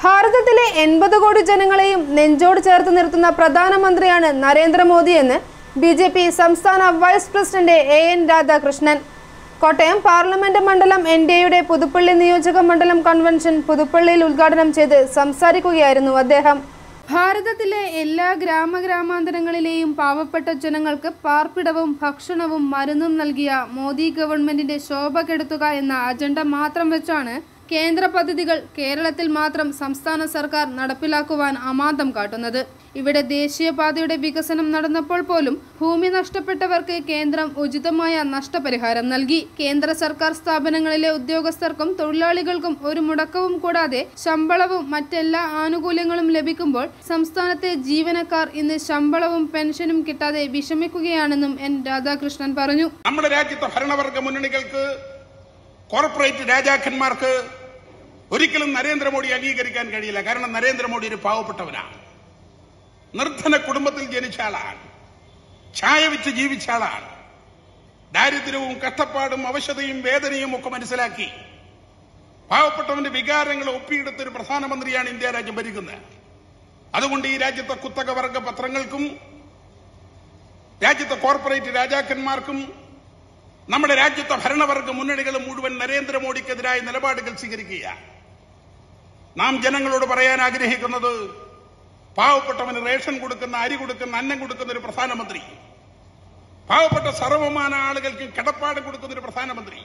ഭാരതത്തിലെ എൺപത് കോടി ജനങ്ങളെയും നെഞ്ചോട് ചേർത്ത് നിർത്തുന്ന പ്രധാനമന്ത്രിയാണ് നരേന്ദ്രമോദിയെന്ന് ബി ജെ പി സംസ്ഥാന vice president A N Radhakrishnan Kottayam parliament മണ്ഡലം എൻ ഡി എയുടെ പുതുപ്പള്ളി നിയോജക മണ്ഡലം കൺവെൻഷൻ പുതുപ്പള്ളിയിൽ ഉദ്ഘാടനം ചെയ്ത് സംസാരിക്കുകയായിരുന്നു അദ്ദേഹം ഭാരതത്തിലെ എല്ലാ ഗ്രാമഗ്രാമാന്തരങ്ങളിലെയും പാവപ്പെട്ട ജനങ്ങൾക്ക് പാർപ്പിടവും ഭക്ഷണവും മരുന്നും നൽകിയ മോദി ഗവൺമെന്റിന്റെ ശോഭ കെടുത്തുക എന്ന അജണ്ട മാത്രം വെച്ചാണ് കേന്ദ്ര പദ്ധതികൾ കേരളത്തിൽ മാത്രം സംസ്ഥാന സർക്കാർ നടപ്പിലാക്കുവാൻ അമാന്തം കാട്ടുന്നത് ഇവിടെ ദേശീയപാതയുടെ വികസനം നടന്നപ്പോൾ പോലും ഭൂമി നഷ്ടപ്പെട്ടവർക്ക് കേന്ദ്രം ഉചിതമായ നഷ്ടപരിഹാരം നൽകി കേന്ദ്ര സർക്കാർ സ്ഥാപനങ്ങളിലെ ഉദ്യോഗസ്ഥർക്കും തൊഴിലാളികൾക്കും ഒരു മുടക്കവും കൂടാതെ ശമ്പളവും മറ്റെല്ലാ ആനുകൂല്യങ്ങളും ലഭിക്കുമ്പോൾ സംസ്ഥാനത്തെ ജീവനക്കാർ ഇന്ന് ശമ്പളവും പെൻഷനും കിട്ടാതെ വിഷമിക്കുകയാണെന്നും എൻ രാധാകൃഷ്ണൻ പറഞ്ഞു നമ്മുടെ രാജ്യത്തെ ഭരണവർഗ മുന്നണികൾക്ക് കോർപ്പറേറ്റ് രാജാക്കന്മാർക്ക് ഒരിക്കലും നരേന്ദ്രമോദി അംഗീകരിക്കാൻ കഴിയില്ല കാരണം നരേന്ദ്രമോദി ഒരു പാവപ്പെട്ടവനാണ് നിർധന കുടുംബത്തിൽ ജനിച്ച ആളാണ് ചായ വിറ്റ് ജീവിച്ച ആളാണ് ദാരിദ്ര്യവും കഷ്ടപ്പാടും അവശതയും വേദനയും ഒക്കെ മനസ്സിലാക്കി പാവപ്പെട്ടവന്റെ വികാരങ്ങൾ ഒപ്പിയെടുത്ത ഒരു പ്രധാനമന്ത്രിയാണ് ഇന്ത്യ രാജ്യം ഭരിക്കുന്നത് അതുകൊണ്ട് ഈ രാജ്യത്തെ കുത്തക വർഗ പത്രങ്ങൾക്കും രാജ്യത്തെ കോർപ്പറേറ്റ് രാജാക്കന്മാർക്കും നമ്മുടെ രാജ്യത്തെ ഭരണവർഗ മുന്നണികൾ മുഴുവൻ നരേന്ദ്രമോദിക്കെതിരായ നിലപാടുകൾ സ്വീകരിക്കുക നാം ജനങ്ങളോട് പറയാൻ ആഗ്രഹിക്കുന്നത് പാവപ്പെട്ടവന് റേഷൻ കൊടുക്കുന്ന അരി കൊടുക്കുന്ന അന്നം കൊടുക്കുന്ന ഒരു പ്രധാനമന്ത്രി പാവപ്പെട്ട സർവമാന ആളുകൾക്ക് കിടപ്പാട് കൊടുക്കുന്ന ഒരു പ്രധാനമന്ത്രി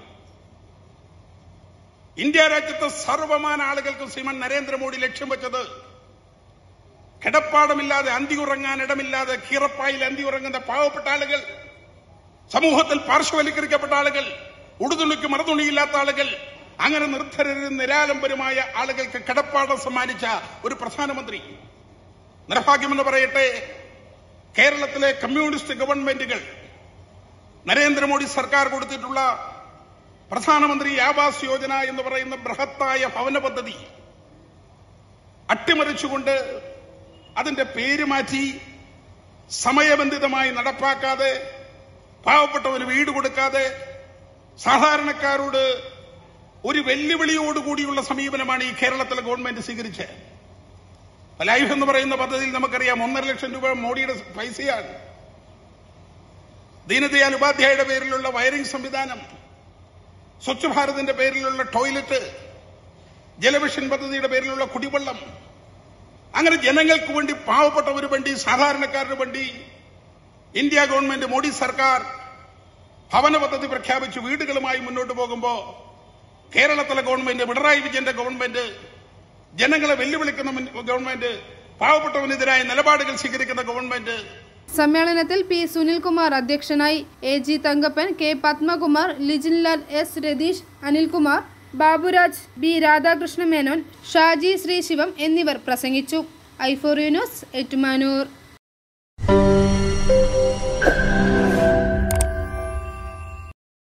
ഇന്ത്യ രാജ്യത്തെ സർവമാന ആളുകൾക്ക് ശ്രീമൻ നരേന്ദ്രമോദി ലക്ഷ്യം വെച്ചത് കിടപ്പാടമില്ലാതെ അന്തി ഉറങ്ങാൻ ഇടമില്ലാതെ കീറപ്പായിൽ അന്തി ഉറങ്ങുന്ന പാവപ്പെട്ട ആളുകൾ സമൂഹത്തിൽ പാർശ്വവൽക്കരിക്കപ്പെട്ട ആളുകൾ ഉടുതുണിക്ക് മറുതുണിയില്ലാത്ത ആളുകൾ അങ്ങനെ നിർദ്ധരരും നിരാലംബരുമായ ആളുകൾക്ക് കിടപ്പാടം സമ്മാനിച്ച ഒരു പ്രധാനമന്ത്രി നിർഭാഗ്യമെന്ന് പറയട്ടെ കേരളത്തിലെ കമ്മ്യൂണിസ്റ്റ് ഗവൺമെന്റുകൾ നരേന്ദ്രമോദി സർക്കാർ കൊടുത്തിട്ടുള്ള പ്രധാനമന്ത്രി ആവാസ് യോജന എന്ന് പറയുന്ന ബൃഹത്തായ ഭവന പദ്ധതി അട്ടിമറിച്ചുകൊണ്ട് അതിന്റെ പേര് മാറ്റി സമയബന്ധിതമായി നടപ്പാക്കാതെ പാവപ്പെട്ടവന് വീട് കൊടുക്കാതെ സാധാരണക്കാരോട് ഒരു വെല്ലുവിളിയോടുകൂടിയുള്ള സമീപനമാണ് ഈ കേരളത്തിലെ ഗവൺമെന്റ് സ്വീകരിച്ചത് ലൈഫ് എന്ന് പറയുന്ന പദ്ധതിയിൽ നമുക്കറിയാം ഒന്നര ലക്ഷം രൂപ മോഡിയുടെ പൈസയാണ് ദീനദയാൽ ഉപാധ്യായയുടെ പേരിലുള്ള വയറിംഗ് സംവിധാനം സ്വച്ഛ് ഭാരതിന്റെ പേരിലുള്ള ടോയ്ലറ്റ് ജലമിഷൻ പദ്ധതിയുടെ പേരിലുള്ള കുടിവെള്ളം അങ്ങനെ ജനങ്ങൾക്ക് വേണ്ടി പാവപ്പെട്ടവന് വേണ്ടി സാധാരണക്കാരന് വേണ്ടി ഇന്ത്യ ഗവൺമെന്റ് മോഡി സർക്കാർ ഭവന പദ്ധതി പ്രഖ്യാപിച്ച് വീടുകളുമായി മുന്നോട്ട് പോകുമ്പോൾ കേരളത്തിലെ ഗവൺമെന്റ് പിണറായി വിജയന്റെ ഗവൺമെന്റ് ജനങ്ങളെ വെല്ലുവിളിക്കുന്ന മുൻ- ഗവൺമെന്റ് പാവപ്പെട്ടവനെതിരായ നിലപാടുകൾ സ്വീകരിക്കുന്ന ഗവൺമെന്റ് സമ്മേളനത്തിൽ പി സുനിൽകുമാർ അധ്യക്ഷനായി A G Thankappan K Padmakumar Lijinlal S Ratheesh Anilkumar Baburaj B Radhakrishna Menon Shaji Sreesivam എന്നിവർ പ്രസംഗിച്ചു ഐഫോറിയ ന്യൂസ് ഏറ്റുമാനൂർ